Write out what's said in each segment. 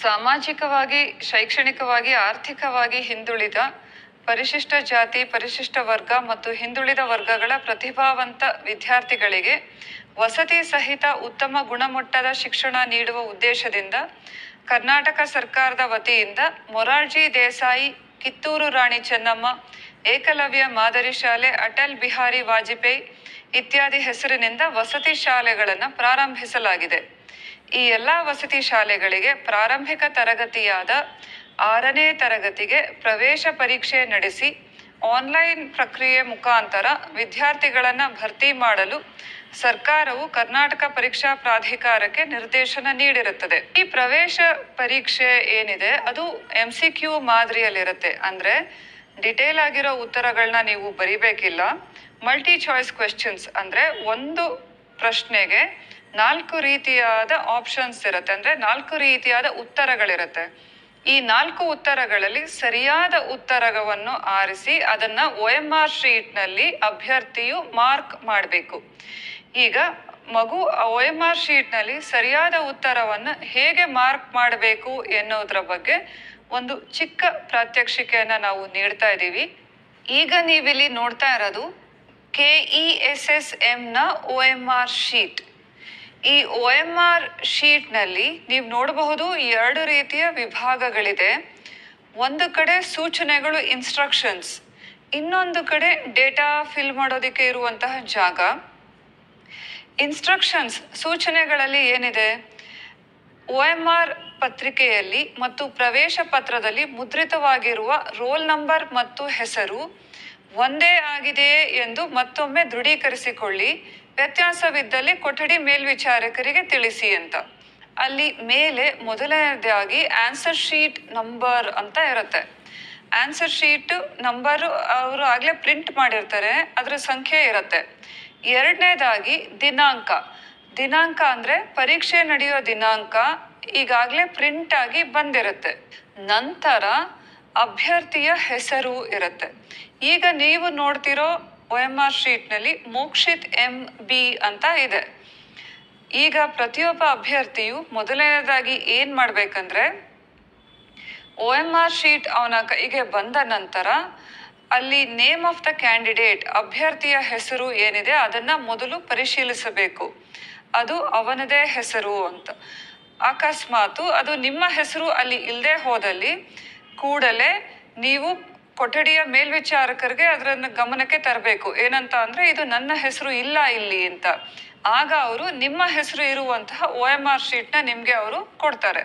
ಸಾಮಾಜಿಕವಾಗಿ ಶೈಕ್ಷಣಿಕವಾಗಿ ಆರ್ಥಿಕವಾಗಿ ಹಿಂದುಳಿದ ಪರಿಶಿಷ್ಟ ಜಾತಿ ಪರಿಶಿಷ್ಟ ವರ್ಗ ಮತ್ತು ಹಿಂದುಳಿದ ವರ್ಗಗಳ ಪ್ರತಿಭಾವಂತ ವಿದ್ಯಾರ್ಥಿಗಳಿಗೆ ವಸತಿ ಸಹಿತ ಉತ್ತಮ ಗುಣಮಟ್ಟದ ಶಿಕ್ಷಣ ನೀಡುವ ಉದ್ದೇಶದಿಂದ ಕರ್ನಾಟಕ ಸರ್ಕಾರದ ವತಿಯಿಂದ ಮೊರಾರ್ಜಿ ದೇಸಾಯಿ ಕಿತ್ತೂರು ರಾಣಿ ಚೆನ್ನಮ್ಮ ಏಕಲವ್ಯ ಮಾದರಿ ಶಾಲೆ ಅಟಲ್ ಬಿಹಾರಿ ವಾಜಪೇಯಿ ಇತ್ಯಾದಿ ಹೆಸರಿನಿಂದ ವಸತಿ ಶಾಲೆಗಳನ್ನು ಪ್ರಾರಂಭಿಸಲಾಗಿದೆ ಈ ಎಲ್ಲ ವಸತಿ ಶಾಲೆಗಳಿಗೆ ಪ್ರಾರಂಭಿಕ ತರಗತಿಯಾದ ಆರನೇ ತರಗತಿಗೆ ಪ್ರವೇಶ ಪರೀಕ್ಷೆ ನಡೆಸಿ ಆನ್ಲೈನ್ ಪ್ರಕ್ರಿಯೆ ಮುಖಾಂತರ ವಿದ್ಯಾರ್ಥಿಗಳನ್ನು ಭರ್ತಿ ಮಾಡಲು ಸರ್ಕಾರವು ಕರ್ನಾಟಕ ಪರೀಕ್ಷಾ ಪ್ರಾಧಿಕಾರಕ್ಕೆ ನಿರ್ದೇಶನ ನೀಡಿರುತ್ತದೆ ಈ ಪ್ರವೇಶ ಪರೀಕ್ಷೆ ಏನಿದೆ ಅದು ಎಂ ಸಿ ಕ್ಯೂ ಮಾದರಿಯಲ್ಲಿರುತ್ತೆ ಅಂದ್ರೆ ಡಿಟೇಲ್ ಆಗಿರೋ ಉತ್ತರಗಳನ್ನ ನೀವು ಬರಿಬೇಕಿಲ್ಲ ಮಲ್ಟಿ ಚಾಯ್ಸ್ ಕ್ವೆಶ್ಚನ್ಸ್ ಅಂದ್ರೆ ಒಂದು ಪ್ರಶ್ನೆಗೆ ನಾಲ್ಕು ರೀತಿಯಾದ ಆಪ್ಷನ್ಸ್ ಇರುತ್ತೆ ಅಂದ್ರೆ ನಾಲ್ಕು ರೀತಿಯಾದ ಉತ್ತರಗಳಿರುತ್ತೆ ಈ ನಾಲ್ಕು ಉತ್ತರಗಳಲ್ಲಿ ಸರಿಯಾದ ಉತ್ತರವನ್ನು ಆರಿಸಿ ಅದನ್ನ ಒ ಎಂ ಆರ್ ಶೀಟ್ನಲ್ಲಿ ಅಭ್ಯರ್ಥಿಯು ಮಾರ್ಕ್ ಮಾಡಬೇಕು ಈಗ ಮಗು ಒ ಎಂ ಆರ್ ಶೀಟ್ನಲ್ಲಿ ಸರಿಯಾದ ಉತ್ತರವನ್ನು ಹೇಗೆ ಮಾರ್ಕ್ ಮಾಡಬೇಕು ಎನ್ನುವುದರ ಬಗ್ಗೆ ಒಂದು ಚಿಕ್ಕ ಪ್ರಾತ್ಯಕ್ಷಿಕೆಯನ್ನ ನಾವು ನೀಡ್ತಾ ಇದ್ದೀವಿ ಈಗ ನೀವಿಲ್ಲಿ ನೋಡ್ತಾ ಇರೋದು ಕೆ ಇ ಎಸ್ ಎಸ್ ಎಂನ ಒ ಎಂ ಆರ್ ಶೀಟ್ ಈ ಒ ಎಂ ಆರ್ ಶೀಟ್ನಲ್ಲಿ ನೀವು ನೋಡಬಹುದು ಎರಡು ರೀತಿಯ ವಿಭಾಗಗಳಿದೆ ಒಂದು ಕಡೆ ಸೂಚನೆಗಳು ಇನ್ಸ್ಟ್ರಕ್ಷನ್ಸ್ ಇನ್ನೊಂದು ಕಡೆ ಡೇಟಾ ಫಿಲ್ ಮಾಡೋದಕ್ಕೆ ಇರುವಂತಹ ಜಾಗ ಇನ್ಸ್ಟ್ರಕ್ಷನ್ಸ್ ಸೂಚನೆಗಳಲ್ಲಿ ಏನಿದೆ ಒ ಎಂ ಆರ್ ಪತ್ರಿಕೆಯಲ್ಲಿ ಮತ್ತು ಪ್ರವೇಶ ಪತ್ರದಲ್ಲಿ ಮುದ್ರಿತವಾಗಿರುವ ರೋಲ್ ನಂಬರ್ ಮತ್ತು ಹೆಸರು ಒಂದೇ ಆಗಿದೆಯೇ ಎಂದು ಮತ್ತೊಮ್ಮೆ ದೃಢೀಕರಿಸಿಕೊಳ್ಳಿ ವ್ಯತ್ಯಾಸವಿದ್ದಲ್ಲಿ ಕೊಠಡಿ ಮೇಲ್ವಿಚಾರಕರಿಗೆ ತಿಳಿಸಿ ಅಂತ ಅಲ್ಲಿ ಮೇಲೆ ಮೊದಲನೇದಾಗಿ ಆನ್ಸರ್ ಶೀಟ್ ನಂಬರ್ ಅಂತ ಇರುತ್ತೆ ಆನ್ಸರ್ ಶೀಟ್ ನಂಬರು ಅವರು ಆಗಲೇ ಪ್ರಿಂಟ್ ಮಾಡಿರ್ತಾರೆ ಅದರ ಸಂಖ್ಯೆ ಇರುತ್ತೆ ಎರಡನೇದಾಗಿ ದಿನಾಂಕ ದಿನಾಂಕ ಅಂದ್ರೆ ಪರೀಕ್ಷೆ ನಡೆಯೋ ದಿನಾಂಕ ಈಗಾಗಲೇ ಪ್ರಿಂಟ್ ಆಗಿ ಬಂದಿರುತ್ತೆ ನಂತರ ಅಭ್ಯರ್ಥಿಯ ಹೆಸರು ಇರುತ್ತೆ ಈಗ ನೀವು ನೋಡ್ತಿರೋ ಒ ಎಂ ಆರ್ ಶೀಟ್ನಲ್ಲಿ ಮೋಕ್ಷಿತ್ ಎಂ ಬಿ ಅಂತ ಇದೆ ಈಗ ಪ್ರತಿಯೊಬ್ಬ ಅಭ್ಯರ್ಥಿಯು ಮೊದಲನೇದಾಗಿ ಏನ್ ಮಾಡ್ಬೇಕಂದ್ರೆ ಒ ಎಂ ಆರ್ ಶೀಟ್ ಅವನ ಕೈಗೆ ಬಂದ ನಂತರ ಅಲ್ಲಿ ನೇಮ್ ಆಫ್ ದ ಕ್ಯಾಂಡಿಡೇಟ್ ಅಭ್ಯರ್ಥಿಯ ಹೆಸರು ಏನಿದೆ ಅದನ್ನ ಮೊದಲು ಪರಿಶೀಲಿಸಬೇಕು ಅದು ಅವನದೇ ಹೆಸರು ಅಂತ ಅಕಸ್ಮಾತು ಅದು ನಿಮ್ಮ ಹೆಸರು ಅಲ್ಲಿ ಇಲ್ಲದೆ ಹೋದಲ್ಲಿ ಕೂಡಲೇ ನೀವು ಕೊಠಡಿಯ ಮೇಲ್ವಿಚಾರಕರಿಗೆ ಅದರನ್ನ ಗಮನಕ್ಕೆ ತರಬೇಕು ಏನಂತ ಅಂದ್ರೆ ಇದು ನನ್ನ ಹೆಸರು ಇಲ್ಲ ಇಲ್ಲಿ ಅಂತ ಆಗ ಅವರು ನಿಮ್ಮ ಹೆಸರು ಇರುವಂತಹ ಒ ಎಂ ಆರ್ ಶೀಟ್ನ ನಿಮ್ಗೆ ಅವರು ಕೊಡ್ತಾರೆ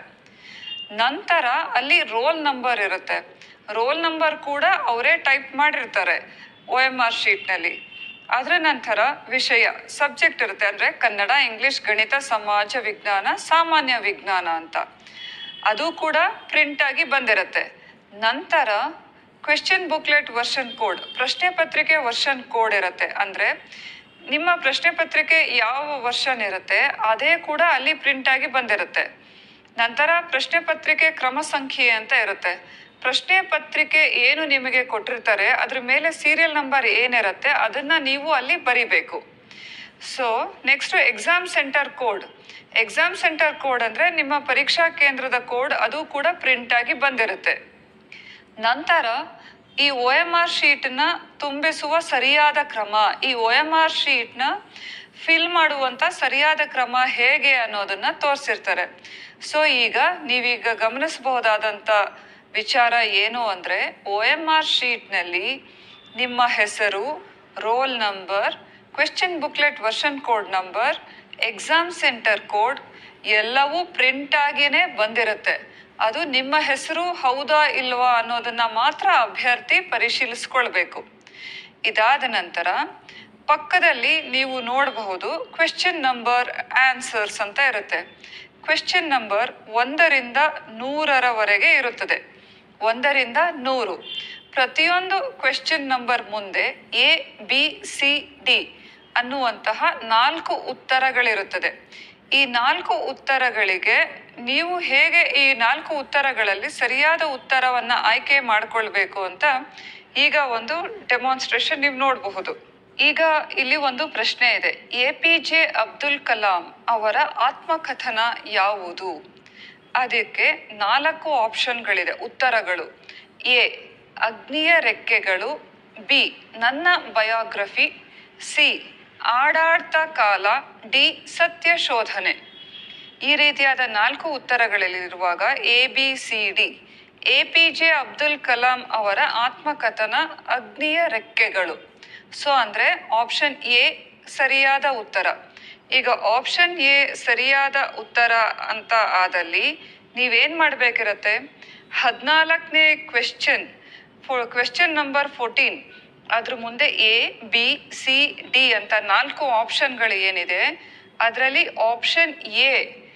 ನಂತರ ಅಲ್ಲಿ ರೋಲ್ ನಂಬರ್ ಇರುತ್ತೆ ರೋಲ್ ನಂಬರ್ ಕೂಡ ಅವರೇ ಟೈಪ್ ಮಾಡಿರ್ತಾರೆ ಒ ಎಂ ಆರ್ ಶೀಟ್ನಲ್ಲಿ ಅದರ ನಂತರ ವಿಷಯ ಸಬ್ಜೆಕ್ಟ್ ಇರುತ್ತೆ ಅಂದ್ರೆ ಕನ್ನಡ ಇಂಗ್ಲಿಷ್ ಗಣಿತ ಸಮಾಜ ವಿಜ್ಞಾನ ಸಾಮಾನ್ಯ ವಿಜ್ಞಾನ ಅಂತ ಅದು ಕೂಡ ಪ್ರಿಂಟ್ ಆಗಿ ಬಂದಿರುತ್ತೆ ನಂತರ ಕ್ವೆಶ್ಚನ್ ಬುಕ್ಲೆಟ್ ವರ್ಷನ್ ಕೋಡ್ ಪ್ರಶ್ನೆ ಪತ್ರಿಕೆ ವರ್ಷನ್ ಕೋಡ್ ಇರುತ್ತೆ ಅಂದ್ರೆ ನಿಮ್ಮ ಪ್ರಶ್ನೆ ಪತ್ರಿಕೆ ಯಾವ ವರ್ಷನ್ ಇರುತ್ತೆ ಅದೇ ಕೂಡ ಅಲ್ಲಿ ಪ್ರಿಂಟ್ ಆಗಿ ಬಂದಿರುತ್ತೆ ನಂತರ ಪ್ರಶ್ನೆ ಪತ್ರಿಕೆ ಕ್ರಮ ಸಂಖ್ಯೆ ಅಂತ ಇರುತ್ತೆ ಪ್ರಶ್ನೆ ಪತ್ರಿಕೆ ಏನು ನಿಮಗೆ ಕೊಟ್ಟಿರ್ತಾರೆ ಅದ್ರ ಮೇಲೆ ಸೀರಿಯಲ್ ನಂಬರ್ ಏನಿರುತ್ತೆ ಅದನ್ನ ನೀವು ಅಲ್ಲಿ ಬರಿಬೇಕು so next exam centre code exam centre code ಅಂದ್ರೆ ನಿಮ್ಮ ಪರೀಕ್ಷಾ ಕೇಂದ್ರದ ಕೋಡ್ ಅದು ಕೂಡ ಪ್ರಿಂಟ್ ಆಗಿ ಬಂದಿರುತ್ತೆ ನಂತರ ಈ ಒ ಎಂ ಆರ್ ಶೀಟ್ನ ತುಂಬಿಸುವ ಸರಿಯಾದ ಕ್ರಮ ಈ ಒ ಎಂ ಆರ್ ಶೀಟ್ನ ಫಿಲ್ ಮಾಡುವಂತ ಸರಿಯಾದ ಕ್ರಮ ಹೇಗೆ ಅನ್ನೋದನ್ನ ತೋರಿಸಿರ್ತಾರೆ ಸೊ ಈಗ ನೀವೀಗ ಗಮನಿಸಬಹುದಾದಂತ ವಿಚಾರ ಏನು ಅಂದ್ರೆ ಒ ಎಂ ಆರ್ ಶೀಟ್ನಲ್ಲಿ ನಿಮ್ಮ ಹೆಸರು roll number question booklet version code number exam centre code ಎಲ್ಲವೂ ಪ್ರಿಂಟ್ ಆಗಿನೇ ಬಂದಿರುತ್ತೆ ಅದು ನಿಮ್ಮ ಹೆಸರು ಹೌದಾ ಇಲ್ವಾ ಅನ್ನೋದನ್ನ ಮಾತ್ರ ಅಭ್ಯರ್ಥಿ ಪರಿಶೀಲಿಸ್ಕೊಳ್ಬೇಕು ಇದಾದ ನಂತರ ಪಕ್ಕದಲ್ಲಿ ನೀವು ನೋಡಬಹುದು ಕ್ವೆಶ್ಚನ್ ನಂಬರ್ ಆನ್ಸರ್ಸ್ ಅಂತ ಇರುತ್ತೆ ಕ್ವೆಶ್ಚನ್ ನಂಬರ್ ಒಂದರಿಂದ ನೂರರವರೆಗೆ ಇರುತ್ತದೆ ಒಂದರಿಂದ ನೂರು ಪ್ರತಿಯೊಂದು ಕ್ವೆಶ್ಚನ್ ನಂಬರ್ ಮುಂದೆ ಎ ಬಿ ಸಿ ಡಿ ಅನ್ನುವಂತಹ ನಾಲ್ಕು ಉತ್ತರಗಳಿರುತ್ತದೆ ಈ ನಾಲ್ಕು ಉತ್ತರಗಳಿಗೆ ನೀವು ಹೇಗೆ ಈ ನಾಲ್ಕು ಉತ್ತರಗಳಲ್ಲಿ ಸರಿಯಾದ ಉತ್ತರವನ್ನ ಆಯ್ಕೆ ಮಾಡ್ಕೊಳ್ಬೇಕು ಅಂತ ಈಗ ಒಂದು ಡೆಮಾನ್ಸ್ಟ್ರೇಷನ್ ನೀವು ನೋಡಬಹುದು ಈಗ ಇಲ್ಲಿ ಒಂದು ಪ್ರಶ್ನೆ ಇದೆ A P J Abdul Kalam ಅವರ ಆತ್ಮಕಥನ ಯಾವುದು ಅದಕ್ಕೆ ನಾಲ್ಕು ಆಪ್ಷನ್ಗಳಿದೆ ಉತ್ತರಗಳು ಎ ಅಗ್ನಿಯ ರೆಕ್ಕೆಗಳು ಬಿ ನನ್ನ ಬಯೋಗ್ರಫಿ ಸಿ ಆಡಾಡ್ತ ಕಾಲ ಡಿ ಸತ್ಯ ಶೋಧನೆ ಈ ರೀತಿಯಾದ ನಾಲ್ಕು ಉತ್ತರಗಳಲ್ಲಿರುವಾಗ A B C D A P J Abdul Kalam ಅವರ ಆತ್ಮಕಥನ ಅಗ್ನಿಯ ರೆಕ್ಕೆಗಳು ಸೊ ಅಂದ್ರೆ ಆಪ್ಷನ್ ಎ ಸರಿಯಾದ ಉತ್ತರ ಈಗ ಆಪ್ಷನ್ ಎ ಸರಿಯಾದ ಉತ್ತರ ಅಂತ ಆದಲ್ಲಿ ನೀವೇನ್ ಮಾಡ್ಬೇಕಿರತ್ತೆ ಹದಿನಾಲ್ಕನೇ ಕ್ವೆಶ್ಚನ್ ಕ್ವೆಶ್ಚನ್ ನಂಬರ್ ಫೋರ್ಟೀನ್ ಅದ್ರ ಮುಂದೆ ಎ ಬಿ ಸಿ ಡಿ ಅಂತ ನಾಲ್ಕು ಆಪ್ಷನ್ಗಳು ಏನಿದೆ ಅದರಲ್ಲಿ ಆಪ್ಷನ್ ಎ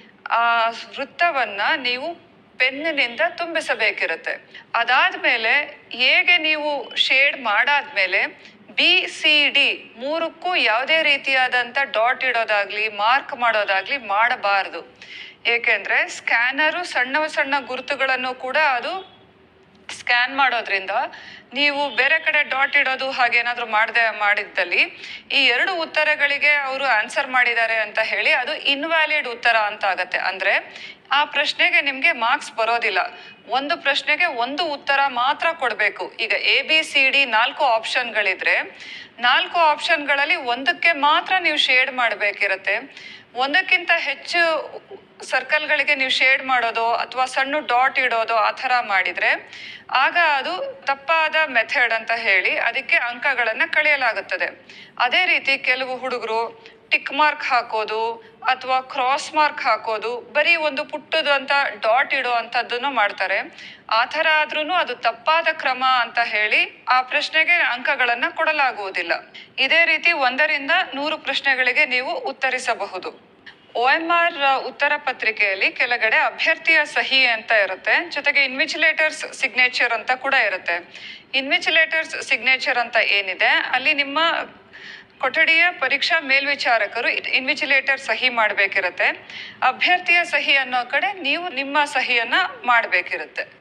ಆ ವೃತ್ತವನ್ನ ನೀವು ಪೆನ್ನಿನಿಂದ ತುಂಬಿಸಬೇಕಿರುತ್ತೆ ಅದಾದ್ಮೇಲೆ ಹೇಗೆ ನೀವು ಶೇಡ್ ಮಾಡಾದ್ಮೇಲೆ ಬಿ ಸಿ ಡಿ ಮೂರಕ್ಕೂ ಯಾವುದೇ ರೀತಿಯಾದಂಥ ಡಾಟ್ ಇಡೋದಾಗ್ಲಿ ಮಾರ್ಕ್ ಮಾಡೋದಾಗ್ಲಿ ಮಾಡಬಾರದು ಏಕೆಂದ್ರೆ ಸ್ಕ್ಯಾನರು ಸಣ್ಣ ಸಣ್ಣ ಗುರುತುಗಳನ್ನು ಕೂಡ ಅದು ಸ್ಕ್ಯಾನ್ ಮಾಡೋದ್ರಿಂದ ನೀವು ಬೇರೆ ಕಡೆ ಡಾಟ್ ಇಡೋದು ಹಾಗೇನಾದ್ರೂ ಮಾಡದೆ ಮಾಡಿದ್ದಲ್ಲಿ ಈ ಎರಡು ಉತ್ತರಗಳಿಗೆ ಅವರು ಆನ್ಸರ್ ಮಾಡಿದ್ದಾರೆ ಅಂತ ಹೇಳಿ ಅದು ಇನ್ವ್ಯಾಲಿಡ್ ಉತ್ತರ ಅಂತ ಆಗತ್ತೆ ಅಂದ್ರೆ ಆ ಪ್ರಶ್ನೆಗೆ ನಿಮ್ಗೆ ಮಾರ್ಕ್ಸ್ ಬರೋದಿಲ್ಲ ಒಂದು ಪ್ರಶ್ನೆಗೆ ಒಂದು ಉತ್ತರ ಮಾತ್ರ ಕೊಡಬೇಕು ಈಗ ಎ ಬಿ ಸಿ ಡಿ ನಾಲ್ಕು ಆಪ್ಷನ್ಗಳಿದ್ರೆ ನಾಲ್ಕು ಆಪ್ಷನ್ಗಳಲ್ಲಿ ಒಂದಕ್ಕೆ ಮಾತ್ರ ನೀವು ಶೇಡ್ ಮಾಡಬೇಕಿರತ್ತೆ ಒಂದಕ್ಕಿಂತ ಹೆಚ್ಚು ಸರ್ಕಲ್ಗಳಿಗೆ ನೀವು ಶೇಡ್ ಮಾಡೋದು ಅಥವಾ ಸಣ್ಣ ಡಾಟ್ ಇಡೋದು ಆ ಥರ ಮಾಡಿದ್ರೆ ಆಗ ಅದು ತಪ್ಪಾದ ಮೆಥಡ್ ಅಂತ ಹೇಳಿ ಅದಕ್ಕೆ ಅಂಕಗಳನ್ನ ಕಳೆಯಲಾಗುತ್ತದೆ ಅದೇ ರೀತಿ ಕೆಲವು ಹುಡುಗರು ಟಿಕ್ ಮಾರ್ಕ್ ಹಾಕೋದು ಅಥವಾ ಕ್ರಾಸ್ ಮಾರ್ಕ್ ಹಾಕೋದು ಬರೀ ಒಂದು ಪುಟ್ಟದು ಅಂತ ಡಾಟ್ ಇಡೋ ಅಂಥದ್ದನ್ನು ಮಾಡ್ತಾರೆ ಆ ಥರ ಆದ್ರೂ ಅದು ತಪ್ಪಾದ ಕ್ರಮ ಅಂತ ಹೇಳಿ ಆ ಪ್ರಶ್ನೆಗೆ ಅಂಕಗಳನ್ನ ಕೊಡಲಾಗುವುದಿಲ್ಲ ಇದೇ ರೀತಿ ಒಂದರಿಂದ ನೂರು ಪ್ರಶ್ನೆಗಳಿಗೆ ನೀವು ಉತ್ತರಿಸಬಹುದು ಒ ಎಂ ಆರ್ ಉತ್ತರ ಪತ್ರಿಕೆಯಲ್ಲಿ ಕೆಳಗಡೆ ಅಭ್ಯರ್ಥಿಯ ಸಹಿ ಅಂತ ಇರುತ್ತೆ ಜೊತೆಗೆ ಇನ್ವಿಜಿಲೇಟರ್ಸ್ ಸಿಗ್ನೇಚರ್ ಅಂತ ಕೂಡ ಇರುತ್ತೆ ಇನ್ವಿಜಿಲೇಟರ್ಸ್ ಸಿಗ್ನೇಚರ್ ಅಂತ ಏನಿದೆ ಅಲ್ಲಿ ನಿಮ್ಮ ಕೊಠಡಿಯ ಪರೀಕ್ಷಾ ಮೇಲ್ವಿಚಾರಕರು ಇನ್ವಿಜಿಲೇಟರ್ ಸಹಿ ಮಾಡಬೇಕಿರುತ್ತೆ ಅಭ್ಯರ್ಥಿಯ ಸಹಿ ಅನ್ನೋ ಕಡೆ ನೀವು ನಿಮ್ಮ ಸಹಿಯನ್ನ ಮಾಡಬೇಕಿರುತ್ತೆ